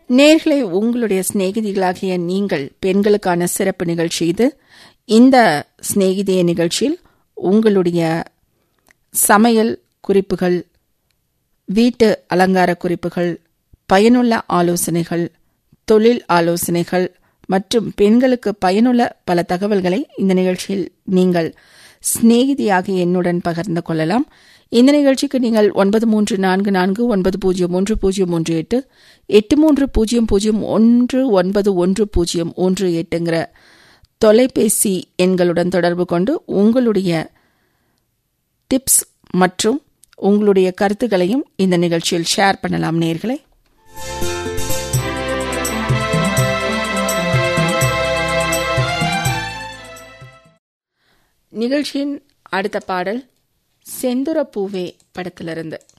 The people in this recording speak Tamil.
நேர்களை உங்களுடைய சிநேகிதிகளாகிய நீங்கள் பெண்களுக்கான சிறப்பு நிகழ்ச்சி இது இந்த சிநேகிதிய நிகழ்ச்சியில் உங்களுடைய சமையல் குறிப்புகள் வீட்டு அலங்கார குறிப்புகள் பயனுள்ள ஆலோசனைகள் தொழில் ஆலோசனைகள் மற்றும் பெண்களுக்கு பயனுள்ள பல தகவல்களை இந்த நிகழ்ச்சியில் நீங்கள் சிநேகிதியாக என்னுடன் பகிர்ந்து கொள்ளலாம் இந்த நிகழ்ச்சிக்கு நீங்கள் ஒன்பது மூன்று நான்கு நான்கு ஒன்பது பூஜ்ஜியம் ஒன்று பூஜ்ஜியம் ஒன்று எட்டு எட்டு மூன்று பூஜ்ஜியம் பூஜ்ஜியம் ஒன்று ஒன்பது ஒன்று பூஜ்ஜியம் ஒன்று எட்டுங்கிற தொலைபேசி எண்களுடன் தொடர்பு கொண்டு உங்களுடைய டிப்ஸ் மற்றும் உங்களுடைய கருத்துக்களையும் இந்த நிகழ்ச்சியில் ஷேர் பண்ணலாம் நேர்களே நிகழ்ச்சியின் அடுத்த பாடல் செந்துர பூவே படத்திலிருந்து